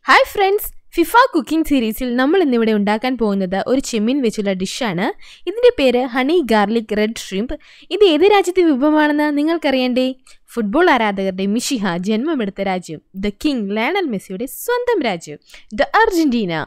Hi friends FIFA cooking സീരീസിൽ നമ്മൾ ഇന്നിവിടെ ഉണ്ടാക്കാൻ പോകുന്നത് ഒരു ചെമ്മീൻ വെച്ചുള്ള ഡിഷാണ് ഇതിൻ്റെ പേര് ഹണി ഗാർലിക് റെഡ് ഷ്രിംപ് ഇത് ഏത് രാജ്യത്തെ വിഭവമാണെന്ന് നിങ്ങൾക്കറിയണ്ടേ ഫുട്ബോൾ ആരാധകരുടെ മിഷിഹ ജന്മമെടുത്ത രാജ്യം ദ കിങ് ലയണൽ മെസ്സിയുടെ സ്വന്തം രാജ്യം ദ അർജന്റീന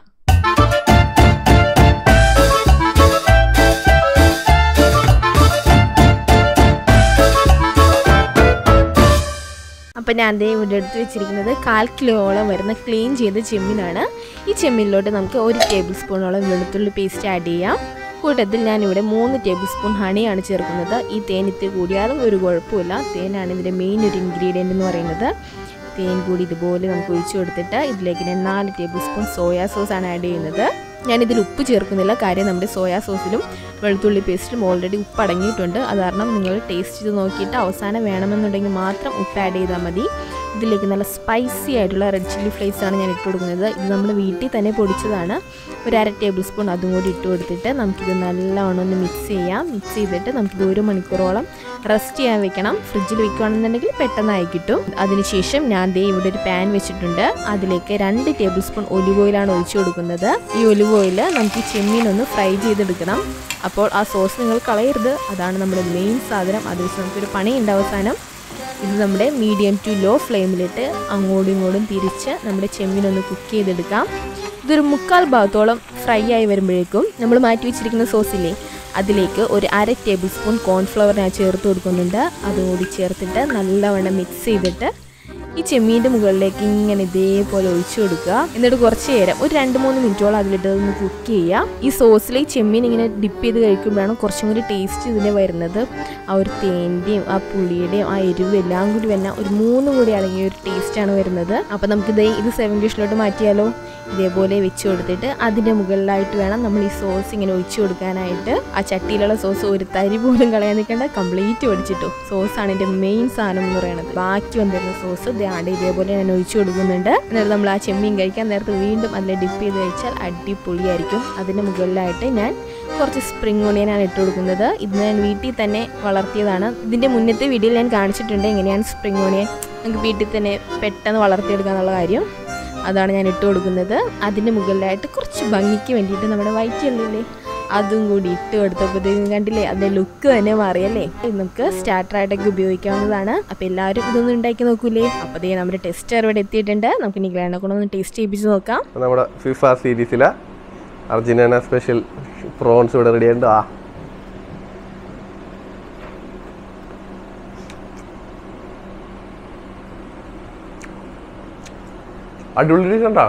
അപ്പം ഞാൻ ദേ ഇവിടെ എടുത്ത് വെച്ചിരിക്കുന്നത് കാൽ കിലോളം വരുന്ന ക്ലീൻ ചെയ്ത ചെമ്മീനാണ് ഈ ചെമ്മീനിലോട്ട് നമുക്ക് ഒരു ടേബിൾ സ്പൂണോളം വെളുത്തുള്ളി പേസ്റ്റ് ആഡ് ചെയ്യാം കൂട്ടത്തിൽ ഞാനിവിടെ മൂന്ന് ടേബിൾ സ്പൂൺ ഹണിയാണ് ചേർക്കുന്നത് ഈ തേൻ ഇത്തിരി കൂടിയാലും ഒരു കുഴപ്പമില്ല തേനാണ് ഇതിൻ്റെ മെയിൻ ഒരു ഇൻഗ്രീഡിയൻ്റ് എന്ന് പറയുന്നത് തേൻ കൂടി ഇതുപോലെ നമുക്ക് ഒഴിച്ചു കൊടുത്തിട്ട് ഇതിലേക്ക് ഞാൻ നാല് ടേബിൾ സ്പൂൺ സോയാ സോസ് ആണ് ആഡ് ചെയ്യുന്നത് ഞാനിതിൽ ഉപ്പ് ചേർക്കുന്നില്ല കാര്യം നമ്മുടെ സോയാ സോസിലും വെളുത്തുള്ളി പേസ്റ്റിലും ഓൾറെഡി ഉപ്പ് അടങ്ങിയിട്ടുണ്ട് അത് കാരണം നിങ്ങൾ ടേസ്റ്റ് ചെയ്ത് നോക്കിയിട്ട് അവസാനം വേണമെന്നുണ്ടെങ്കിൽ മാത്രം ഉപ്പ് ആഡ് ചെയ്താൽ മതി ഇതിലേക്ക് നല്ല സ്പൈസി ആയിട്ടുള്ള റെഡ് ചില്ലി ഫ്ലേക്സ് ആണ് ഞാൻ ഇട്ട് കൊടുക്കുന്നത് ഇത് നമ്മൾ വീട്ടിൽ തന്നെ പൊടിച്ചതാണ് ഒരു അര ടേബിൾ സ്പൂൺ അതും കൂടി ഇട്ട് കൊടുത്തിട്ട് നമുക്കിത് നല്ലവണ്ണം ഒന്ന് മിക്സ് ചെയ്യാം മിക്സ് ചെയ്തിട്ട് നമുക്കിത് ഒരു മണിക്കൂറോളം റെസ്റ്റ് ചെയ്യാൻ വെക്കണം ഫ്രിഡ്ജിൽ വെക്കുകയാണെന്നുണ്ടെങ്കിൽ പെട്ടെന്നായി കിട്ടും അതിനുശേഷം ഞാൻ ദേ ഇവിടെ ഒരു പാൻ വെച്ചിട്ടുണ്ട് അതിലേക്ക് രണ്ട് ടേബിൾ സ്പൂൺ ഒലിവ് ഓയിലാണ് ഒഴിച്ചു കൊടുക്കുന്നത് ഈ ഒലിവ് ഓയിൽ നമുക്ക് ഈ ചെമ്മീൻ ഒന്ന് ഫ്രൈ ചെയ്തെടുക്കണം അപ്പോൾ ആ സോസ് നിങ്ങൾ കളയരുത് അതാണ് നമ്മുടെ മെയിൻ സാധനം അത് വെച്ച് നമുക്കൊരു പണിയുണ്ട് അവസാനം ഇത് നമ്മുടെ മീഡിയം ടു ലോ ഫ്ലെയിമിലിട്ട് അങ്ങോട്ടും ഇങ്ങോട്ടും തിരിച്ച് നമ്മുടെ ചെമ്മീനൊന്ന് കുക്ക് ചെയ്തെടുക്കാം ഇതൊരു മുക്കാൽ ഭാഗത്തോളം ഫ്രൈ ആയി വരുമ്പോഴേക്കും നമ്മൾ മാറ്റി വെച്ചിരിക്കുന്ന സോസില്ലേ അതിലേക്ക് ഒരു അര ടേബിൾ സ്പൂൺ കോൺഫ്ലവർ ഞാൻ ചേർത്ത് കൊടുക്കുന്നുണ്ട് അതുകൂടി ചേർത്തിട്ട് നല്ലവണ്ണം മിക്സ് ചെയ്തിട്ട് ഈ ചെമ്മീൻ്റെ മുകളിലേക്ക് ഇങ്ങനെ ഇതേപോലെ ഒഴിച്ചു കൊടുക്കുക എന്നിട്ട് കുറച്ച് നേരം ഒരു രണ്ട് മൂന്ന് മിനിറ്റോളം അതിലിട്ട് ഒന്ന് കുക്ക് ചെയ്യുക ഈ സോസിൽ ഈ ചെമ്മീൻ ഇങ്ങനെ ഡിപ്പ് ചെയ്ത് കഴിക്കുമ്പോഴാണ് കുറച്ചും കൂടി ടേസ്റ്റ് ഇതിന് വരുന്നത് ആ ഒരു തേൻ്റെയും ആ പുളിയുടെയും ആ എരിവും എല്ലാം കൂടി വന്ന ഒരു മൂന്നും കൂടി അടങ്ങിയ ഒരു ടേസ്റ്റാണ് വരുന്നത് അപ്പോൾ നമുക്കിത് ഇത് സെവൻ ഡിഷിലോട്ട് മാറ്റിയാലോ ഇതേപോലെ വെച്ച് കൊടുത്തിട്ട് അതിൻ്റെ മുകളിലായിട്ട് വേണം നമ്മൾ ഈ സോസ് ഇങ്ങനെ ഒഴിച്ചു കൊടുക്കാനായിട്ട് ആ ചട്ടിയിലുള്ള സോസ് ഒരു തരി പോലും കളയാൻ നിൽക്കേണ്ട കംപ്ലീറ്റ് ഒടിച്ചിട്ടു സോസാണ് എൻ്റെ മെയിൻ സാധനം എന്ന് പറയുന്നത് ബാക്കി വന്നിരുന്ന സോസ് ദ്യാണ്ട് ഇതേപോലെ ഞാൻ ഒഴിച്ചു കൊടുക്കുന്നുണ്ട് എന്നിട്ട് നമ്മൾ ആ ചെമ്മീൻ കഴിക്കാൻ നേരത്തെ വീണ്ടും അതിൽ ഡിപ്പ് ചെയ്ത് കഴിച്ചാൽ അടിപൊളിയായിരിക്കും അതിൻ്റെ മുകളിലായിട്ട് ഞാൻ കുറച്ച് സ്പ്രിംഗ് ഓണിയനാണ് ഇട്ട് കൊടുക്കുന്നത് ഇത് ഞാൻ വീട്ടിൽ തന്നെ വളർത്തിയതാണ് ഇതിൻ്റെ മുന്നത്തെ വീഡിയോയിൽ ഞാൻ കാണിച്ചിട്ടുണ്ട് എങ്ങനെയാണ് സ്പ്രിംഗ് ഓണിയൻ നമുക്ക് വീട്ടിൽ തന്നെ പെട്ടെന്ന് വളർത്തിയെടുക്കുക എന്നുള്ള കാര്യം അതാണ് ഞാൻ ഇട്ട് കൊടുക്കുന്നത് അതിൻ്റെ മുകളിലായിട്ട് കുറച്ച് ഭംഗിക്ക് വേണ്ടിയിട്ട് നമ്മുടെ വൈറ്റ് ചെള്ളില്ലേ അതും കൂടി ഇട്ട് കൊടുത്തപ്പോഴത്തേക്കും കണ്ടില്ലേ അതിൻ്റെ ലുക്ക് തന്നെ മാറിയല്ലേ ഇത് നമുക്ക് സ്റ്റാർട്ടറായിട്ടൊക്കെ ഉപയോഗിക്കാവുന്നതാണ് അപ്പോൾ എല്ലാവരും ഇതൊന്നും ഉണ്ടാക്കി നോക്കൂലേ അപ്പോൾ ദേ നമ്മുടെ ടെസ്റ്റർ ഇവിടെ എത്തിയിട്ടുണ്ട് നമുക്ക് നിങ്ങളെ കൊണ്ടൊന്ന് ടേസ്റ്റ് ചെയ്യിപ്പിച്ച് നോക്കാം നമ്മുടെ ഫിഫ സീരീസിലെ അർജന്റീന സ്പെഷ്യൽ പ്രോൺസ് ഇവിടെ റെഡി ആയിട്ടുണ്ട് ആ അടിപൊളി ഡിഷ് കണ്ടാ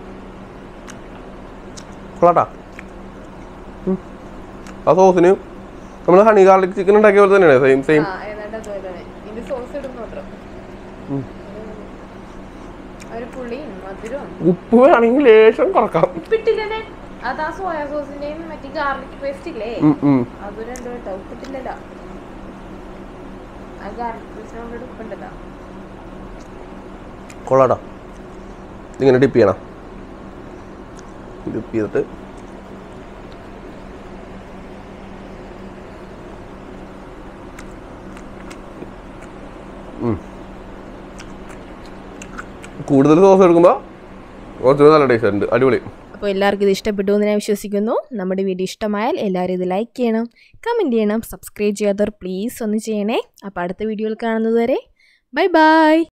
കൊള്ളാട്ടാ ഉം. ആ സോസിന് നമ്മൾ ഹണി ഗാർലിക് ചിക്കൻ ഉണ്ടാക്കിയ പോലെ തന്നെയാണ് സെയിം സെയിം പുളിയും മധുരവും ഉപ്പ് വേണമെങ്കിൽ ലേശം കുറക്കാം ഉപ്പിട്ടില്ലേ അതാ സോയാ സോസിന്റെയും മറ്റേ ഗാർലിക് പേസ്റ്റ് ഇല്ലേ ഉം, ഉം. അത് രണ്ടും കേട്ടോ ഉപ്പിട്ടില്ലല്ലോ ആ ഗാർലിക് പേസ്റ്റിനോട് ഉപ്പുണ്ടല്ലോ കൊള്ളാട്ടോ ഇതിങ്ങനെ ഡിപ്പ് ചെയ്യണം ഡിപ്പ് ചെയ്തിട്ട് ഉം. കൂടുതൽ സോസ് എടുക്കുമ്പോൾ കുറച്ചുകൂടി നല്ല ടേസ്റ്റ് ഉണ്ട് അടിപൊളി അപ്പോൾ എല്ലാവർക്കും ഇത് ഇഷ്ടപ്പെട്ടു എന്ന് ഞാൻ വിശ്വസിക്കുന്നു നമ്മുടെ വീഡിയോ ഇഷ്ടമായാൽ എല്ലാവരും ഇത് ലൈക്ക് ചെയ്യണം കമൻറ്റ് ചെയ്യണം സബ്സ്ക്രൈബ് ചെയ്യാത്തവർ പ്ലീസ് ഒന്ന് ചെയ്യണേ അപ്പോൾ അടുത്ത വീഡിയോയിൽ കാണുന്നത് വരെ ബൈ ബൈ